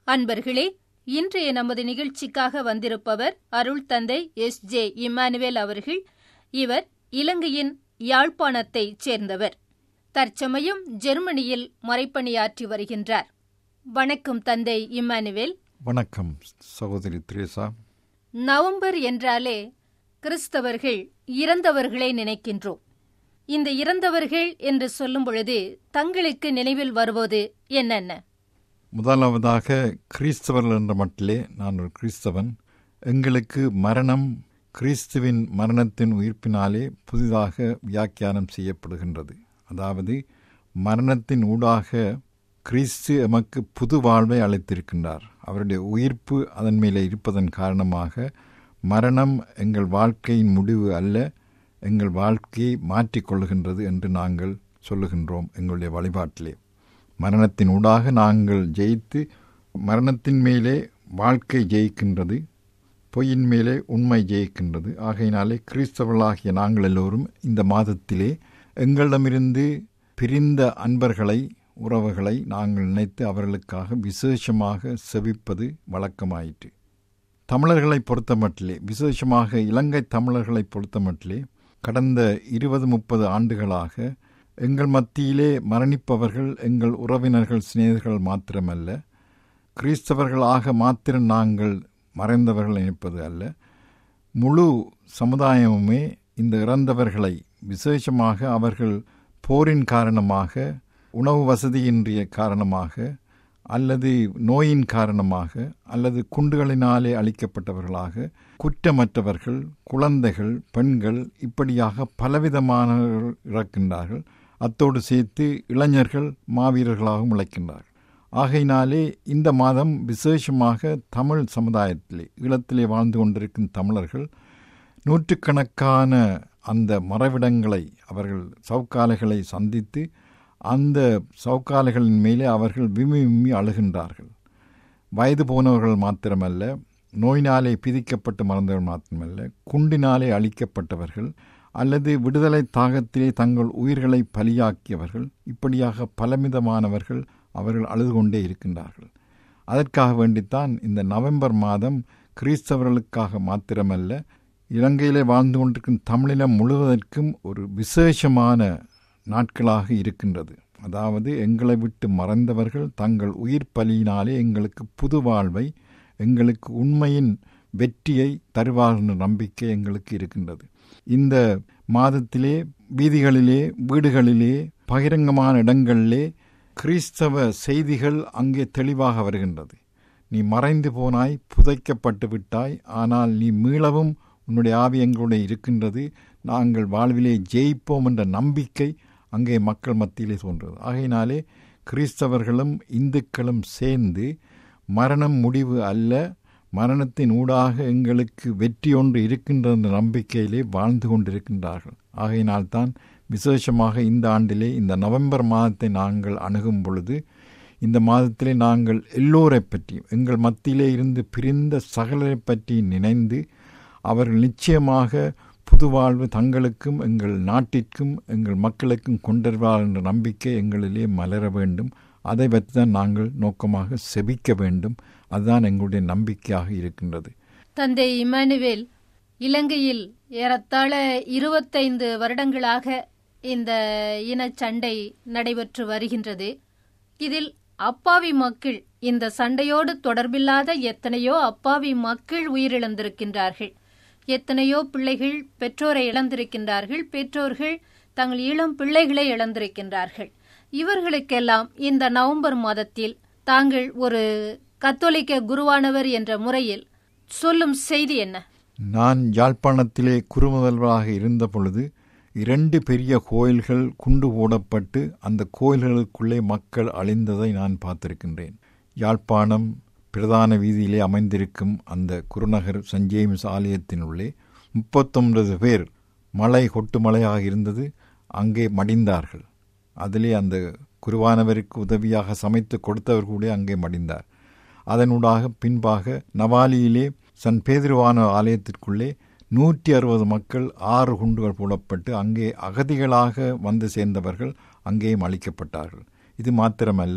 அன்பர்களே இன்றைய நமது நிகழ்ச்சிக்காக வந்திருப்பவர் அருள் தந்தை எஸ் ஜே இம்மானுவேல் அவர்கள் இவர் இலங்கையின் யாழ்ப்பாணத்தைச் சேர்ந்தவர் தற்சமயம் ஜெர்மனியில் மறைப்பணியாற்றி வருகின்றார் வணக்கம் தந்தை இம்மானுவேல் வணக்கம் சகோதரி திரேசா நவம்பர் என்றாலே கிறிஸ்தவர்கள் இறந்தவர்களை நினைக்கின்றோம் இந்த இறந்தவர்கள் என்று சொல்லும் பொழுது தங்களுக்கு நினைவில் வருவது என்னென்ன முதலாவதாக கிறிஸ்தவர்கள் என்ற மட்டிலே நான் ஒரு கிறிஸ்தவன் எங்களுக்கு மரணம் கிறிஸ்துவின் மரணத்தின் உயிர்ப்பினாலே புதிதாக வியாக்கியானம் செய்யப்படுகின்றது அதாவது மரணத்தின் ஊடாக கிறிஸ்து எமக்கு புது வாழ்வை அளித்திருக்கின்றார் அவருடைய உயிர்ப்பு அதன் மேலே இருப்பதன் காரணமாக மரணம் எங்கள் வாழ்க்கையின் முடிவு அல்ல எங்கள் வாழ்க்கையை மாற்றிக்கொள்கின்றது என்று நாங்கள் சொல்லுகின்றோம் எங்களுடைய வழிபாட்டிலே மரணத்தின் ஊடாக நாங்கள் ஜெயித்து மரணத்தின் மேலே வாழ்க்கை ஜெயிக்கின்றது பொய்யின் மேலே உண்மை ஜெயிக்கின்றது ஆகையினாலே கிறிஸ்தவர்களாகிய நாங்கள் எல்லோரும் இந்த மாதத்திலே எங்களிடமிருந்து பிரிந்த அன்பர்களை உறவுகளை நாங்கள் நினைத்து அவர்களுக்காக விசேஷமாக செவிப்பது வழக்கமாயிற்று தமிழர்களை பொறுத்தமட்டிலே விசேஷமாக இலங்கை தமிழர்களை பொறுத்தமட்டிலே கடந்த இருபது முப்பது ஆண்டுகளாக எங்கள் மத்தியிலே மரணிப்பவர்கள் எங்கள் உறவினர்கள் சிநேகர்கள் மாத்திரமல்ல கிறிஸ்தவர்களாக மாத்திரம் நாங்கள் மறைந்தவர்கள் நினைப்பது அல்ல முழு சமுதாயமுமே இந்த இறந்தவர்களை விசேஷமாக அவர்கள் போரின் காரணமாக உணவு வசதியின்றிய காரணமாக அல்லது நோயின் காரணமாக அல்லது குண்டுகளினாலே அளிக்கப்பட்டவர்களாக குற்றமற்றவர்கள் குழந்தைகள் பெண்கள் இப்படியாக பலவிதமானவர்கள் இறக்கின்றார்கள் அத்தோடு சேர்த்து இளைஞர்கள் மாவீரர்களாகவும் இழைக்கின்றார்கள் ஆகையினாலே இந்த மாதம் விசேஷமாக தமிழ் சமுதாயத்திலே ஈழத்திலே வாழ்ந்து கொண்டிருக்கும் தமிழர்கள் நூற்றுக்கணக்கான அந்த மறைவிடங்களை அவர்கள் சவுக்காலைகளை சந்தித்து அந்த சவுக்காலைகளின் மேலே அவர்கள் விம்மி விம்மி அழுகின்றார்கள் வயது போனவர்கள் மாத்திரமல்ல நோயினாலே பிதிக்கப்பட்டு மறந்தவர்கள் மாத்திரமல்ல குண்டினாலே அழிக்கப்பட்டவர்கள் அல்லது விடுதலை தாகத்திலே தங்கள் உயிர்களை பலியாக்கியவர்கள் இப்படியாக பலவிதமானவர்கள் அவர்கள் அழுது கொண்டே இருக்கின்றார்கள் அதற்காக வேண்டித்தான் இந்த நவம்பர் மாதம் கிறிஸ்தவர்களுக்காக மாத்திரமல்ல இலங்கையிலே வாழ்ந்து கொண்டிருக்கும் தமிழினம் முழுவதற்கும் ஒரு விசேஷமான நாட்களாக இருக்கின்றது அதாவது எங்களை விட்டு மறைந்தவர்கள் தங்கள் உயிர் பலியினாலே எங்களுக்கு புது வாழ்வை எங்களுக்கு உண்மையின் வெற்றியை தருவார் என்ற நம்பிக்கை எங்களுக்கு இருக்கின்றது இந்த மாதத்திலே வீதிகளிலே வீடுகளிலே பகிரங்கமான இடங்களிலே கிறிஸ்தவ செய்திகள் அங்கே தெளிவாக வருகின்றது நீ மறைந்து போனாய் புதைக்கப்பட்டு விட்டாய் ஆனால் நீ மீளவும் உன்னுடைய ஆவி எங்களுடைய இருக்கின்றது நாங்கள் வாழ்விலே ஜெயிப்போம் என்ற நம்பிக்கை அங்கே மக்கள் மத்தியிலே தோன்றது ஆகையினாலே கிறிஸ்தவர்களும் இந்துக்களும் சேர்ந்து மரணம் முடிவு அல்ல மரணத்தின் ஊடாக எங்களுக்கு வெற்றி ஒன்று இருக்கின்ற என்ற நம்பிக்கையிலே வாழ்ந்து கொண்டிருக்கின்றார்கள் ஆகையினால்தான் விசேஷமாக இந்த ஆண்டிலே இந்த நவம்பர் மாதத்தை நாங்கள் அணுகும் பொழுது இந்த மாதத்திலே நாங்கள் எல்லோரை பற்றியும் எங்கள் மத்தியிலே இருந்து பிரிந்த சகலரை பற்றி நினைந்து அவர்கள் நிச்சயமாக புது வாழ்வு தங்களுக்கும் எங்கள் நாட்டிற்கும் எங்கள் மக்களுக்கும் கொண்டருவார் என்ற நம்பிக்கை எங்களிலே மலர வேண்டும் அதை பற்றி தான் நாங்கள் நோக்கமாக செபிக்க வேண்டும் அதுதான் எங்களுடைய நம்பிக்கையாக இருக்கின்றது தந்தை இமானுவேல் இலங்கையில் ஏறத்தாழ இருபத்தைந்து வருடங்களாக இந்த இனச்சண்டை நடைபெற்று வருகின்றது இதில் அப்பாவி மக்கள் இந்த சண்டையோடு தொடர்பில்லாத எத்தனையோ அப்பாவி மக்கள் உயிரிழந்திருக்கின்றார்கள் எத்தனையோ பிள்ளைகள் பெற்றோரை இழந்திருக்கின்றார்கள் பெற்றோர்கள் தங்கள் இளம் பிள்ளைகளை இழந்திருக்கின்றார்கள் இவர்களுக்கெல்லாம் இந்த நவம்பர் மாதத்தில் தாங்கள் ஒரு கத்தோலிக்க குருவானவர் என்ற முறையில் சொல்லும் செய்தி என்ன நான் யாழ்ப்பாணத்திலே குறுமுதல்வராக இருந்த பொழுது இரண்டு பெரிய கோயில்கள் குண்டு போடப்பட்டு அந்த கோயில்களுக்குள்ளே மக்கள் அழிந்ததை நான் பார்த்திருக்கின்றேன் யாழ்ப்பாணம் பிரதான வீதியிலே அமைந்திருக்கும் அந்த குருநகர் சென்ட் ஜேம்ஸ் ஆலயத்தினுள்ளே முப்பத்தொன்பது பேர் மழை கொட்டு மழையாக இருந்தது அங்கே மடிந்தார்கள் அதிலே அந்த குருவானவருக்கு உதவியாக சமைத்து கொடுத்தவர் கூட அங்கே மடிந்தார் அதனூடாக பின்பாக நவாலியிலே சன் பேதிருவான ஆலயத்திற்குள்ளே நூற்றி அறுபது மக்கள் ஆறு குண்டுகள் போடப்பட்டு அங்கே அகதிகளாக வந்து சேர்ந்தவர்கள் அங்கேயும் அழிக்கப்பட்டார்கள் இது மாத்திரமல்ல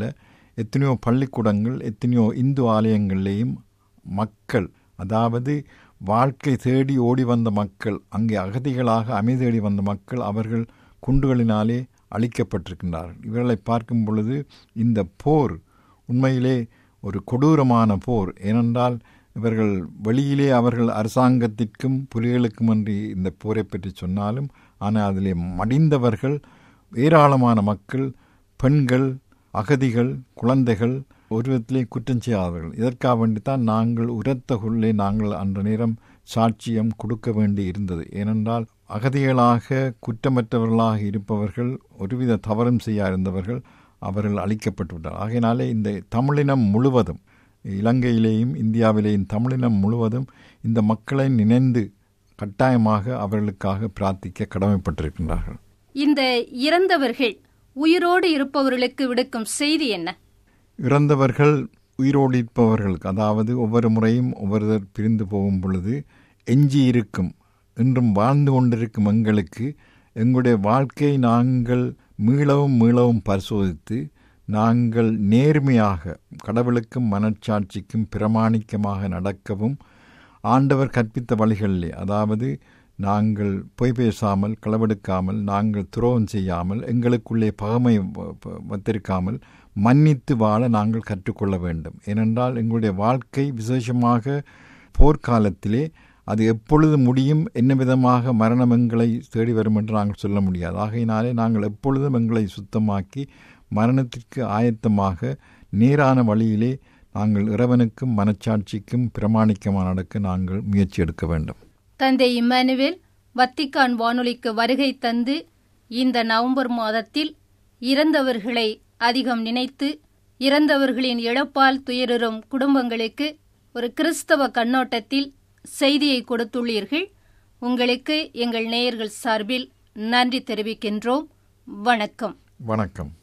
எத்தனையோ பள்ளிக்கூடங்கள் எத்தனையோ இந்து ஆலயங்கள்லேயும் மக்கள் அதாவது வாழ்க்கை தேடி ஓடி வந்த மக்கள் அங்கே அகதிகளாக அமைதி தேடி வந்த மக்கள் அவர்கள் குண்டுகளினாலே அழிக்கப்பட்டிருக்கின்றார்கள் இவர்களை பார்க்கும் பொழுது இந்த போர் உண்மையிலே ஒரு கொடூரமான போர் ஏனென்றால் இவர்கள் வெளியிலே அவர்கள் அரசாங்கத்திற்கும் புலிகளுக்கும் என்று இந்த போரை பற்றி சொன்னாலும் ஆனால் அதிலே மடிந்தவர்கள் ஏராளமான மக்கள் பெண்கள் அகதிகள் குழந்தைகள் ஒரு விதத்திலே குற்றம் செய்யாதவர்கள் இதற்காக வேண்டித்தான் நாங்கள் உரத்த குள்ளே நாங்கள் அந்த நேரம் சாட்சியம் கொடுக்க வேண்டி இருந்தது ஏனென்றால் அகதிகளாக குற்றமற்றவர்களாக இருப்பவர்கள் ஒருவித தவறும் செய்ய இருந்தவர்கள் அவர்கள் அழிக்கப்பட்டு விட்டார் ஆகையினாலே இந்த தமிழினம் முழுவதும் இலங்கையிலேயும் இந்தியாவிலேயும் தமிழினம் முழுவதும் இந்த மக்களை நினைந்து கட்டாயமாக அவர்களுக்காக பிரார்த்திக்க கடமைப்பட்டிருக்கின்றார்கள் இந்த இறந்தவர்கள் உயிரோடு இருப்பவர்களுக்கு விடுக்கும் செய்தி என்ன இறந்தவர்கள் உயிரோடு இருப்பவர்களுக்கு அதாவது ஒவ்வொரு முறையும் ஒவ்வொருவர் பிரிந்து போகும் பொழுது எஞ்சி இருக்கும் இன்றும் வாழ்ந்து கொண்டிருக்கும் எங்களுக்கு எங்களுடைய வாழ்க்கையை நாங்கள் மீளவும் மீளவும் பரிசோதித்து நாங்கள் நேர்மையாக கடவுளுக்கும் மனச்சாட்சிக்கும் பிரமாணிக்கமாக நடக்கவும் ஆண்டவர் கற்பித்த வழிகளிலே அதாவது நாங்கள் பொய் பேசாமல் களவெடுக்காமல் நாங்கள் துரோகம் செய்யாமல் எங்களுக்குள்ளே பகமை வைத்திருக்காமல் மன்னித்து வாழ நாங்கள் கற்றுக்கொள்ள வேண்டும் ஏனென்றால் எங்களுடைய வாழ்க்கை விசேஷமாக போர்க்காலத்திலே அது எப்பொழுது முடியும் என்ன விதமாக மரணம் எங்களை தேடி வரும் என்று நாங்கள் சொல்ல முடியாது ஆகையினாலே நாங்கள் எப்பொழுதும் எங்களை சுத்தமாக்கி மரணத்திற்கு ஆயத்தமாக நேரான வழியிலே நாங்கள் இறைவனுக்கும் மனச்சாட்சிக்கும் பிரமாணிக்கமாக நடக்க நாங்கள் முயற்சி எடுக்க வேண்டும் தந்தை இம்மானுவேல் வத்திக்கான் வானொலிக்கு வருகை தந்து இந்த நவம்பர் மாதத்தில் இறந்தவர்களை அதிகம் நினைத்து இறந்தவர்களின் இழப்பால் துயருறும் குடும்பங்களுக்கு ஒரு கிறிஸ்தவ கண்ணோட்டத்தில் செய்தியை கொடுத்துள்ளீர்கள் உங்களுக்கு எங்கள் நேயர்கள் சார்பில் நன்றி தெரிவிக்கின்றோம் வணக்கம் வணக்கம்